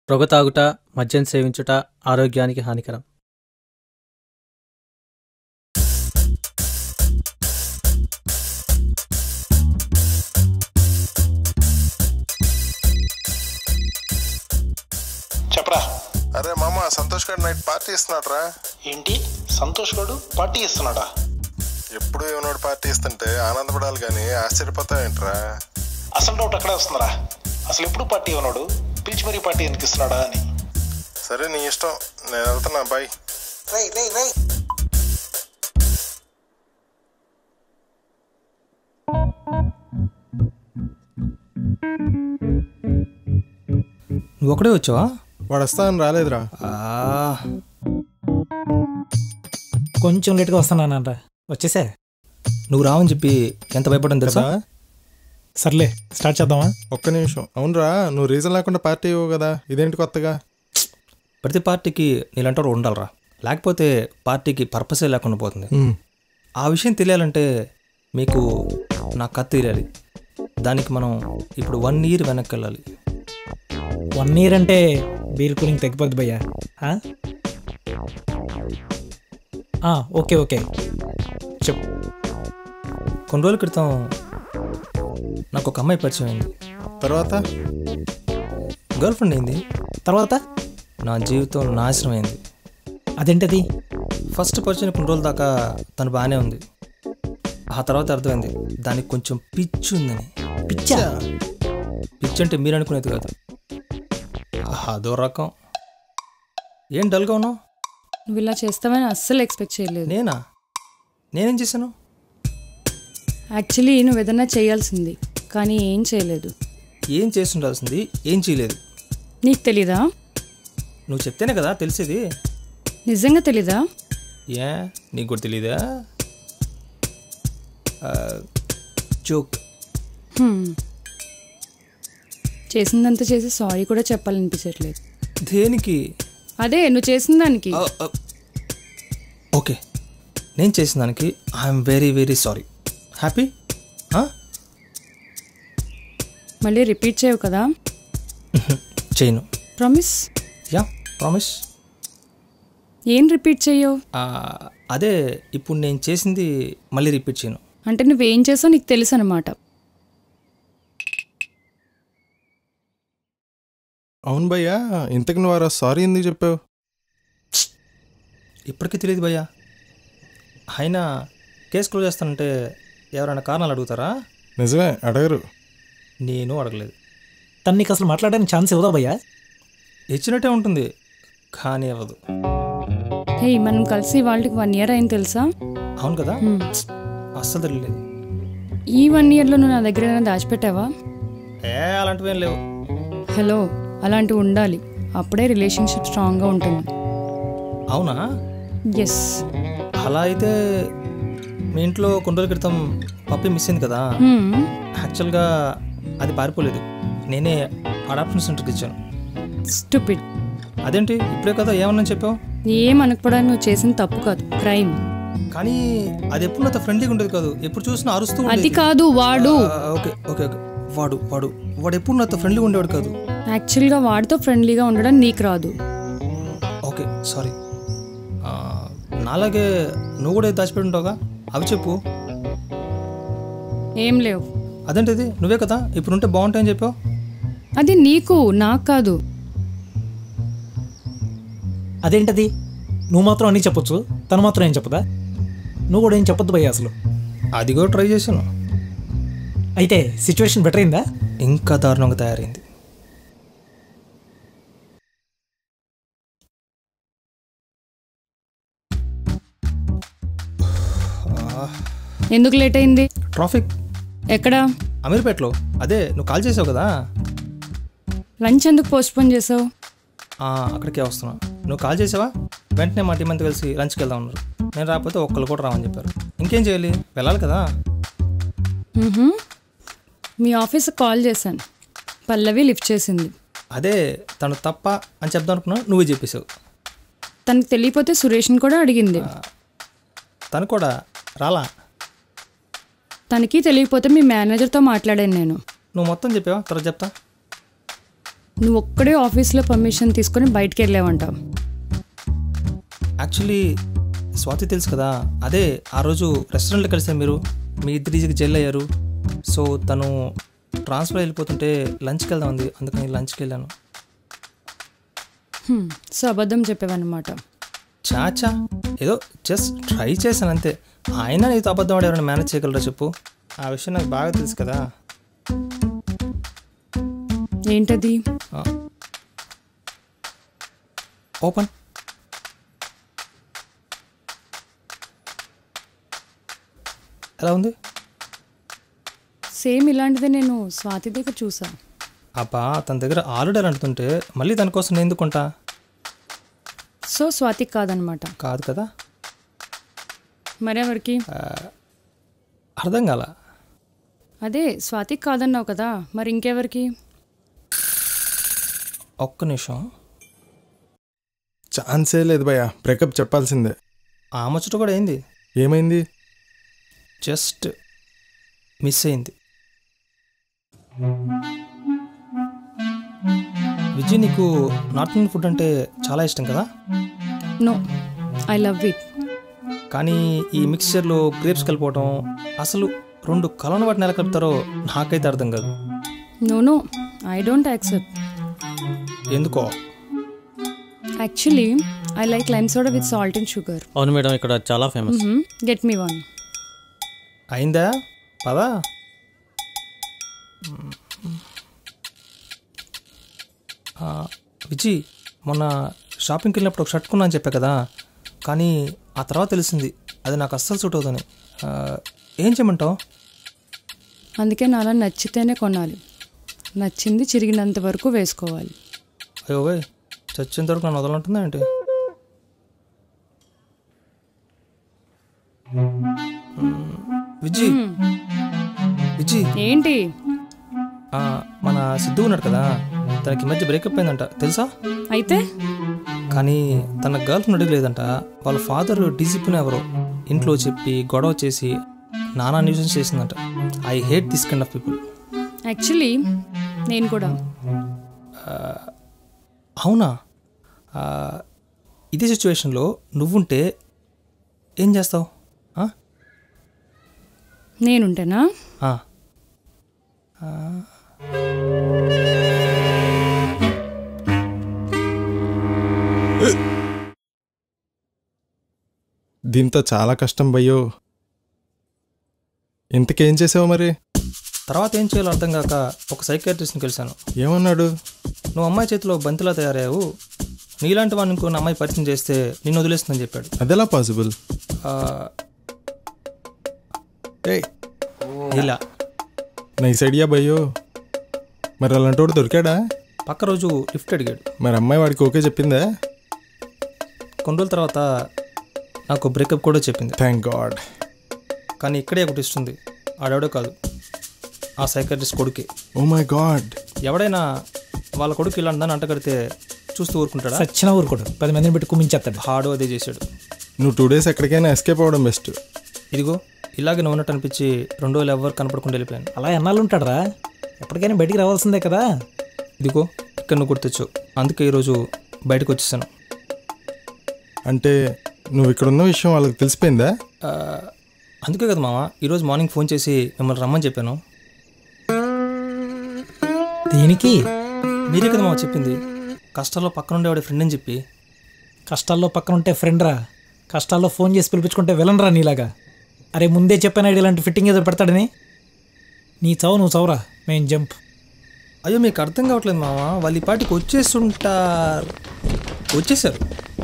పొగ తాగుట మద్యం సేవించుట ఆరోగ్యానికి హానికరం చెప్పరా అరే మామ సంతోష్ గారు నైట్ పార్టీ ఇస్తున్నాడు రా ఏంటి సంతోష్ గడు పార్టీ ఇస్తున్నాడా ఎప్పుడు ఏమన్నాడు పార్టీ ఇస్తుంటే ఆనందపడాలి కానీ ఆశ్చర్యపోతావేంట్రా అసలు డౌట్ అక్కడే వస్తుందిరా అసలు ఎప్పుడు పార్టీ ఇవ్వనాడు పిలిచి మరీ పార్టీ ఎందుకు ఇస్తున్నాడా అని సరే నీ ఇష్టం నేను వెళ్తున్నా బాయ్ రై రై రై నువ్వు ఒకడే వచ్చావా వాడు వస్తానని రాలేదురా ఆ, కొంచెం లేట్గా వస్తున్నానంట వచ్చేసా నువ్వు రావని చెప్పి ఎంత భయపడని తెలుసా కదా సర్లే స్టార్ట్ చేద్దామా ఒక్క నిమిషం అవునరా నువ్వు రీజన్ లేకుండా పార్టీ ఇవ్వవు కదా ఇదేంటి కొత్తగా ప్రతి పార్టీకి నీలంటే ఒకడు ఉండాలిరా లేకపోతే పార్టీకి పర్పసే లేకుండా పోతుంది ఆ విషయం తెలియాలంటే మీకు నా కథ తెలియాలి దానికి మనం ఇప్పుడు వన్ ఇయర్ వెనక్కి వెళ్ళాలి వన్ ఇయర్ అంటే బీర్ కూలింగ్ తగ్గిపోద్ది భయ్యా ఆ? ఆ, ఓకే ఓకే చెప్పు కొన్ని రోజుల క్రితం నాకు ఒక అమ్మాయి పరిచయం అయింది తర్వాత గర్ల్ ఫ్రెండ్ అయింది తర్వాత నా జీవితం నాశనం అయింది అదేంటది ఫస్ట్ పరిచయం కొన్ని రోజుల దాకా తను బాగానే ఉంది ఆ తర్వాత అర్థమైంది దానికి కొంచెం పిచ్చి ఉందని పిచ్చా పిచ్చి అంటే మీరు అనుకునేది కాదు అదో రకం ఏం డల్గా ఉన్నావు నువ్వు ఇలా చేస్తావని అస్సలు ఎక్స్పెక్ట్ చేయలేదు నేనా నేనేం చేశాను యాక్చువల్లీ నువ్వు ఏదన్నా చేయాల్సింది కానీ ఏం చేయలేదు ఏం చేసి ఉండాల్సింది ఏం చేయలేదు నీకు తెలీదా నువ్వు చెప్తేనే కదా తెలిసేది నిజంగా తెలీదా ఏ నీకు కూడా తెలీదా జోక్ హ్మ్. చేసిందంతా చేసి సారీ కూడా చెప్పాలనిపించట్లేదు దేనికి అదే నువ్వు చేసిన దానికి ఆ, ఆ. ఓకే నేను చేసిన దానికి I'm very very sorry happy మళ్ళీ రిపీట్ చేయవు కదా చేయను ప్రామిస్ యా ప్రామిస్ ఏం రిపీట్ చేయవు అదే ఇప్పుడు నేను చేసింది మళ్ళీ రిపీట్ చేయను అంటే నువ్వేం చేసావు నీకు తెలుసు అనమాట అవును భయ్యా ఇంతకు నువ్వు వారా సారీ ఎందుకు చెప్పావు ఇప్పటికీ తెలియదు భయ్యా అయినా కేసు క్లోజ్ చేస్తానంటే ఎవరైనా కారణాలు అడుగుతారా నిజమే అడగరు నేను అడగలేదు తను నీకు అసలు మాట్లాడడానికి ఛాన్స్ ఇవ్వదా భయ్యా ఇచ్చినట్టే ఉంటుంది కానీ అవ్వదు హే మనం కలిసి వాళ్ళకి వన్ ఇయర్ అయింది తెలుసా అవును కదా హ్మ్. అస్సలు తెలియలేదు ఈ వన్ ఇయర్లో నువ్వు నా దగ్గర ఏమైనా దాచిపెట్టావా ఏ అలాంటివి ఏం లేవు హలో అలాంటివి ఉండాలి అప్పుడే రిలేషన్షిప్ స్ట్రాంగ్గా ఉంటుంది అవునా ఎస్ అలా అయితే మీ ఇంట్లో కొన్ని రోజుల క్రితం పప్పి మిస్ అయింది కదా యాక్చువల్గా అది పారిపోలేదు నేనే అడాప్షన్ సెంటర్కి ఇచ్చాను స్టూపిడ్ అదేంటి ఇప్పుడే కదా ఏమన్నా చెప్పావు ఏం అనకపోవడానికి నువ్వు చేసిన తప్పు కాదు క్రైమ్ కానీ అది ఎప్పుడు నాతో ఫ్రెండ్లీగా ఉండేది కాదు ఎప్పుడు చూసినా అరుస్తూ అది ఉండేది. కాదు వాడు ఆ, ఓకే ఓకే ఓకే వాడు వాడు వాడు ఎప్పుడు నాతో ఫ్రెండ్లీగా ఉండేవాడు కాదు యాక్చువల్గా వాడితో ఫ్రెండ్లీగా ఉండడం నీకు రాదు ఓకే సారీ ఆ, నాలాగే నువ్వు కూడా ఏది దాచిపెట్టి ఉంటావుగా అవి చెప్పు ఏం లేవు అదేంటిది నువ్వే కదా ఇప్పుడు ఉంటే బాగుంటాయని చెప్పావు అది నీకు నాకు కాదు అదేంటది నువ్వు మాత్రం అన్నీ చెప్పొచ్చు తను మాత్రం ఏం చెప్పదా నువ్వు కూడా ఏం చెప్పొద్దు భయ్యా అసలు అది కూడా ట్రై చేశాను అయితే సిచ్యువేషన్ బెటర్ అయిందా ఇంకా దారుణంగా తయారైంది ఎందుకు లేట్ అయింది ట్రాఫిక్ ఎక్కడా అమీర్పేటలో అదే నువ్వు కాల్ చేసావు కదా లంచ్ ఎందుకు పోస్ట్పోన్ చేసావు ఆ, అక్కడికే వస్తున్నా నువ్వు కాల్ చేసావా వెంటనే మా టీం అంతా కలిసి లంచ్కి వెళ్దాం ఉన్నారు నేను రాకపోతే ఒక్కళ్ళు కూడా రావని చెప్పారు ఇంకేం చేయాలి వెళ్ళాలి కదా మ్హూ. మీ ఆఫీస్కి కాల్ చేశాను పల్లవి లిఫ్ట్ చేసింది అదే తను తప్ప అని చెప్దాం అనుకున్నా నువ్వే చెప్పేశావు తనకు తెలియపోతే సురేష్ని కూడా అడిగింది తను కూడా రాలా తనకి తెలియకపోతే మీ మేనేజర్తో మాట్లాడాను నేను నువ్వు మొత్తం చెప్పావా తర్వాత చెప్తా నువ్వు ఒక్కడే ఆఫీస్లో పర్మిషన్ తీసుకొని బయటికి వెళ్ళావంట యాక్చువల్లీ స్వాతి తెలుసు కదా అదే ఆ రోజు రెస్టారెంట్లో కలిసారు మీరు మీ ఇద్దరికి జెల్ అయ్యారు సో తను ట్రాన్స్ఫర్ వెళ్ళిపోతుంటే లంచ్కి వెళ్దాం ఉంది అందుకని లంచ్కి వెళ్ళాను హ్మ్, సో అబద్ధం చెప్పావన్నమాట చాచా ఏదో జస్ట్ ట్రై చేశాను అంతే ఆయన నీతో అబద్ధం ఆడి ఎవరైనా మేనేజ్ చేయగలరా చెప్పు ఆ విషయం నాకు బాగా తెలుసు కదా ఏంటది ఓపెన్ ఎలా ఉంది సేమ్ ఇలాంటిదే నేను స్వాతి దగ్గర చూసా అబ్బా తన దగ్గర ఆల్రెడీ అలా అంటుంటే మళ్ళీ దానికోసం నేను ఎందుకుంటా సో స్వాతి కాదనమాట కాదు కదా మరెవరికి అర్థం కాల అదే స్వాతికి కాదన్నావు కదా మరి ఇంకెవరికి ఒక్క నిమిషం ఛాన్సే లేదు భయ్య బ్రేకప్ చెప్పాల్సిందే ఆ ముచ్చట కూడా అయింది ఏమైంది జస్ట్ మిస్ అయింది విజయ్ నీకు నార్త్ ఇండియన్ ఫుడ్ అంటే చాలా ఇష్టం కదా నో ఐ లవ్ ఇట్ కానీ ఈ మిక్స్చర్లో గ్రేప్స్ కలిపోవటం అసలు రెండు కలవని వాటిని ఎలా కలుపుతారో నాకైతే అర్థం కాదు no no I don't accept ఎందుకో actually I like lime soda with salt and sugar అవును మేడం ఇక్కడ చాలా ఫేమస్ గెట్ మీ వన్ అయిందా పదా ఆ, విజయ్ మొన్న షాపింగ్కి వెళ్ళినప్పుడు ఒక షర్ట్ కొన్నా అని చెప్పా కదా కానీ ఆ తర్వాత తెలిసింది అది నాకు అస్సలు సూట్ అవుతుంది ఆ, ఏం చేయమంటావు అందుకే నాలా నచ్చితేనే కొనాలి నచ్చింది చిరిగినంత వరకు వేసుకోవాలి అయ్యో వే చచ్చేంత వరకు నన్ను వదలంటుందా ఏంటి మ్మ్. విజయ్ విజయ్ ఏంటి ఆ, మన సిద్ధు ఉన్నాడు కదా తనకి ఈ మధ్య బ్రేకప్ అయిందంట తెలుసా అయితే కానీ తన గర్ల్ ఫ్రెండ్ అడగలేదంట వాళ్ళ ఫాదర్ డీసీపీని ఎవరో ఇంట్లో చెప్పి గొడవ చేసి నానా న్యూసెన్స్ చేసిందంట I hate this kind of people actually నేను కూడా అవునా ఆ, ఇదే సిచ్యువేషన్లో నువ్వుంటే ఏం చేస్తావు ఆ? నేనుంటేనా ఆ. దీంతో చాలా కష్టం భయ్యో ఇంతకేం చేసావు మరి తర్వాత ఏం చేయాలో అర్థం కాక ఒక సైకాట్రిస్ట్ని కలిశాను ఏమన్నాడు నువ్వు అమ్మాయి చేతిలో బంతిలా తయారయ్యావు నీలాంటి వాడిని ఇంకో అమ్మాయి పరిచయం చేస్తే నిన్ను వదిలేస్తుందని చెప్పాడు అదెలా పాసిబుల్ ఆ, ఏయ్ ఇలా నైస్ ఐడియా భయ్యో మరి అలాంటి వాడు దొరికాడా పక్క రోజు లిఫ్ట్ అడిగాడు మరి అమ్మాయి వాడికి ఓకే చెప్పిందా కొన్ని రోజుల తర్వాత నాకు బ్రేకప్ కూడా చెప్పింది థ్యాంక్ గాడ్ కానీ ఇక్కడే ఒకటి ఇస్తుంది ఆడెవడో కాదు ఆ సైకాట్రిస్ట్ కొడుకే ఓ మై గాడ్ ఎవడైనా వాళ్ళ కొడుకు ఇలాంటిదని అంటగడితే చూస్తూ ఊరుకుంటాడా సచ్చిన ఊరుకోడు పది మందిని పెట్టి కుమించేస్తాడు హాడు అదే చేశాడు నువ్వు టూ డేస్ ఎక్కడికైనా ఎస్కేప్ అవ్వడం బెస్ట్ ఇదిగో ఇలాగే నవ్వునట్టు అనిపించి రెండు రోజులు ఎవరు కనపడకుండా వెళ్ళిపోయాను అలా ఎన్నాళ్ళు ఉంటాడరా ఎప్పటికైనా బయటికి రావాల్సిందే కదా ఇదిగో ఇక్కడ నువ్వు గుర్తొచ్చు అందుకే ఈరోజు బయటకు వచ్చేసాను అంటే నువ్వు ఇక్కడ ఉన్న విషయం వాళ్ళకి తెలిసిపోయిందా ఆ, అందుకే కదా మామ ఈరోజు మార్నింగ్ ఫోన్ చేసి మిమ్మల్ని రమ్మని చెప్పాను దీనికి మీరే కదా మామ చెప్పింది కష్టాల్లో పక్కన ఉండేవాడి ఫ్రెండ్ అని చెప్పి కష్టాల్లో పక్కన ఉంటే ఫ్రెండ్ రా కష్టాల్లో ఫోన్ చేసి పిలిపించుకుంటే విలన్ రా నీలాగా అరే ముందే చెప్పాను ఇలాంటి ఫిట్టింగ్ ఏదో పెడతాడని నీ చావు నువ్వు చావురా మెయిన్ జంప్ అయ్యో మీకు అర్థం కావట్లేదు మామ వాళ్ళు ఈ పాటికి వచ్చేస్తుంటారు వచ్చేసారు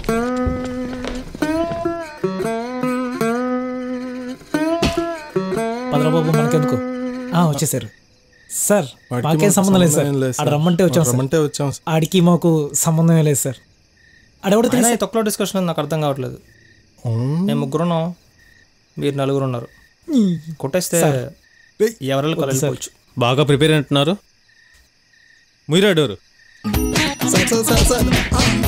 భద్రబాబు మనకెందుకు ఆ, వచ్చేసారు సార్ వాడికి మాకేం మాకు సంబంధం లేదు సార్ సంబంధం లేదు ఆడ సార్. రమ్మంటే వచ్చాం సార్ రమ్మంటే వచ్చాం సార్. ఆడికి మాకు సంబంధమే లేదు సార్ ఆడెవడో అయినా తెలుసు ఈ తొక్కలో డిస్కషన్ నాకు అర్థం కావట్లేదు ఉమ్, మేము ముగ్గురున్నాం మీరు నలుగురు ఉన్నారు కొట్టేస్తే ఎవరెళ్ళు వెళ్ళిపోవచ్చు బాగా ప్రిపేర్ అంటున్నారు మీరే door sir, sir, sir, sir.